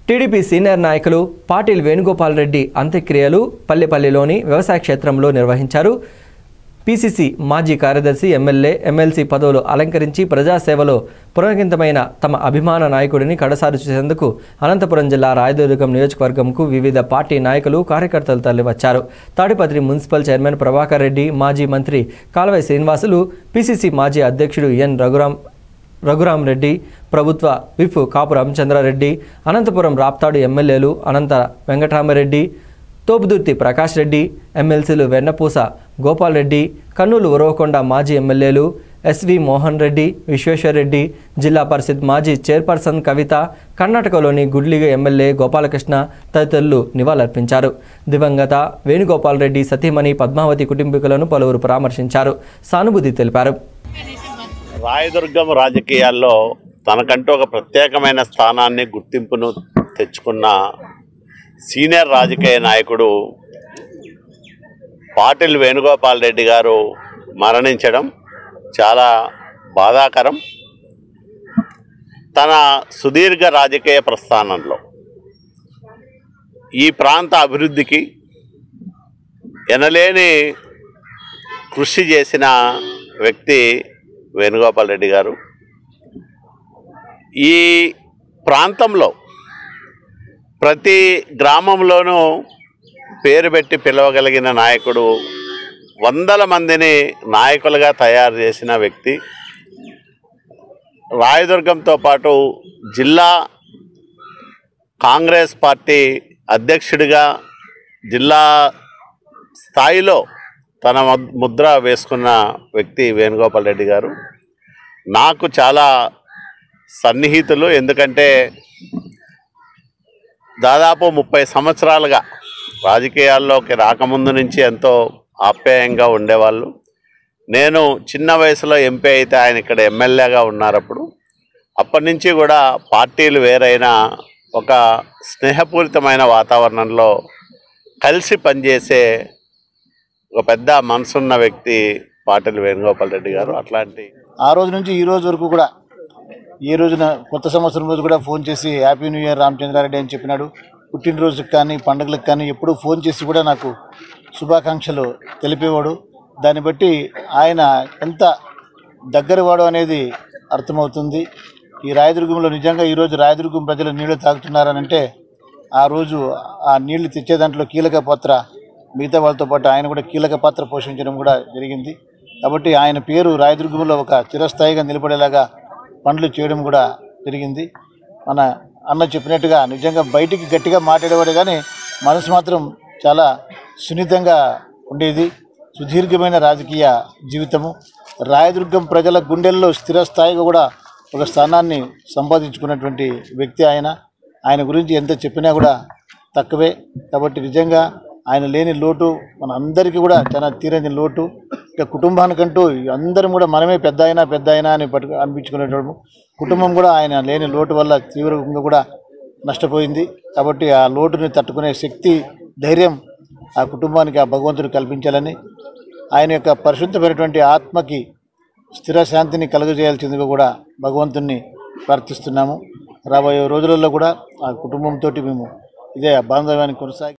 TDP senior నాయకులు పాటిల్ వేణుగోపాల్ రెడ్డి అంత్యక్రియలు పల్లెపల్లిలోని వ్యవసాయ క్షేత్రంలో నిర్వహించారు పీసీసీ మాజీ కార్యదర్శి ఎమ్మెల్యే ఎమ్మెల్సీ పదవులు అలంకరించి ప్రజాసేవలో పునర్గింతమైన తమ అభిమాన నాయకుడిని కడసారు చేసేందుకు అనంతపురం జిల్లా రాయదుర్గం నియోజకవర్గంకు వివిధ పార్టీ నాయకులు కార్యకర్తలు తరలివచ్చారు తాడిపత్రి మున్సిపల్ చైర్మన్ ప్రభాకర్ రెడ్డి మాజీ మంత్రి కాలవై శ్రీనివాసులు పీసీసీ మాజీ అధ్యక్షుడు ఎన్ రఘురాం రఘురాం రెడ్డి ప్రభుత్వ విప్ కాపు రామచంద్రారెడ్డి అనంతపురం రాప్తాడు ఎమ్మెల్యేలు అనంత వెంకటరామరెడ్డి తోపుదుర్తి ప్రకాష్ రెడ్డి ఎమ్మెల్సీలు వెన్నపూస గోపాల్ రెడ్డి కర్నూలు ఉరవకొండ మాజీ ఎమ్మెల్యేలు ఎస్వి మోహన్ రెడ్డి విశ్వేశ్వరరెడ్డి జిల్లా పరిషత్ మాజీ చైర్పర్సన్ కవిత కర్ణాటకలోని గుడ్లిగ ఎమ్మెల్యే గోపాలకృష్ణ తదితరులు నివాళులర్పించారు దివంగత వేణుగోపాల్ రెడ్డి సతీమణి పద్మావతి కుటుంబీకులను పలువురు పరామర్శించారు సానుభూతి తెలిపారు రాయదుర్గం రాజకీయాల్లో తనకంటూ ఒక ప్రత్యేకమైన స్థానాన్ని గుర్తింపును తెచ్చుకున్న సీనియర్ రాజకీయ నాయకుడు పాటిల్ వేణుగోపాల్ రెడ్డి గారు మరణించడం చాలా బాధాకరం తన సుదీర్ఘ రాజకీయ ప్రస్థానంలో ఈ ప్రాంత అభివృద్ధికి ఎనలేని కృషి చేసిన వ్యక్తి వేణుగోపాల్ రెడ్డి గారు ఈ ప్రాంతంలో ప్రతి గ్రామంలోనూ పేరు పెట్టి పిలవగలిగిన నాయకుడు వందల మందిని నాయకులుగా తయారు చేసిన వ్యక్తి రాయదుర్గంతో పాటు జిల్లా కాంగ్రెస్ పార్టీ అధ్యక్షుడిగా జిల్లా స్థాయిలో తన ముద్- ముద్ర వేసుకున్న వ్యక్తి వేణుగోపాల్ రెడ్డి గారు నాకు చాలా సన్నిహితులు ఎందుకంటే దాదాపు ముప్పై సంవత్సరాలుగా రాజకీయాల్లోకి రాకముందు నుంచి ఎంతో ఆప్యాయంగా ఉండేవాళ్ళు నేను చిన్న వయసులో ఎంపీ అయితే ఆయన ఇక్కడ ఎమ్మెల్యేగా ఉన్నారప్పుడు అప్పటి నుంచి కూడా పార్టీలు వేరైనా ఒక స్నేహపూరితమైన వాతావరణంలో కలిసి పనిచేసే ఒక పెద్ద మనసున్న వ్యక్తి పాటిల్ వేణుగోపాల్ రెడ్డి గారు అట్లాంటి ఆ రోజు నుంచి ఈ రోజు వరకు కూడా ఈ రోజున కొత్త సంవత్సరం రోజు కూడా ఫోన్ చేసి హ్యాపీ న్యూ ఇయర్ రామచంద్రారెడ్డి అని చెప్పినాడు పుట్టినరోజుకి కానీ పండుగలకు కానీ ఎప్పుడూ ఫోన్ చేసి కూడా నాకు శుభాకాంక్షలు తెలిపేవాడు దాన్ని బట్టి ఆయన ఎంత దగ్గరవాడు అనేది అర్థమవుతుంది ఈ రాయదుర్గంలో నిజంగా ఈరోజు రాయదుర్గం ప్రజలు నీళ్లు తాగుతున్నారనంటే ఆ రోజు ఆ నీళ్లు తెచ్చే దాంట్లో కీలక పాత్ర మిగతా వాళ్ళతో పాటు ఆయన కూడా కీలక పాత్ర పోషించడం కూడా జరిగింది కాబట్టి ఆయన పేరు రాయదుర్గంలో ఒక చిరస్థాయిగా నిలబడేలాగా పనులు చేయడం కూడా జరిగింది మన అన్న చెప్పినట్టుగా నిజంగా బయటికి గట్టిగా మాట్లాడేవాడు కానీ మనసు మాత్రం చాలా సున్నితంగా ఉండేది సుదీర్ఘమైన రాజకీయ జీవితము రాయదుర్గం ప్రజల గుండెల్లో స్థిరస్థాయిగా కూడా ఒక స్థానాన్ని సంపాదించుకున్నటువంటి వ్యక్తి ఆయన ఆయన గురించి ఎంత చెప్పినా కూడా తక్కువే కాబట్టి నిజంగా ఆయన లేని లోటు మన అందరికీ కూడా చాలా తీరని లోటు ఇక కుటుంబానికంటూ అందరం కూడా మనమే పెద్ద అయినా పెద్ద అయినా అని పట్టు అనిపించుకునేటోడు కుటుంబం కూడా ఆయన లేని లోటు వల్ల తీవ్రంగా కూడా నష్టపోయింది కాబట్టి ఆ లోటుని తట్టుకునే శక్తి ధైర్యం ఆ కుటుంబానికి ఆ భగవంతుడు కల్పించాలని ఆయన యొక్క పరిశుద్ధమైనటువంటి ఆత్మకి స్థిర శాంతిని కలుగజేయాల్సిందిగా కూడా భగవంతుణ్ణి ప్రార్థిస్తున్నాము రాబోయే రోజులలో కూడా ఆ కుటుంబంతో మేము ఇదే బాంధవ్యాన్ని కొనసాగి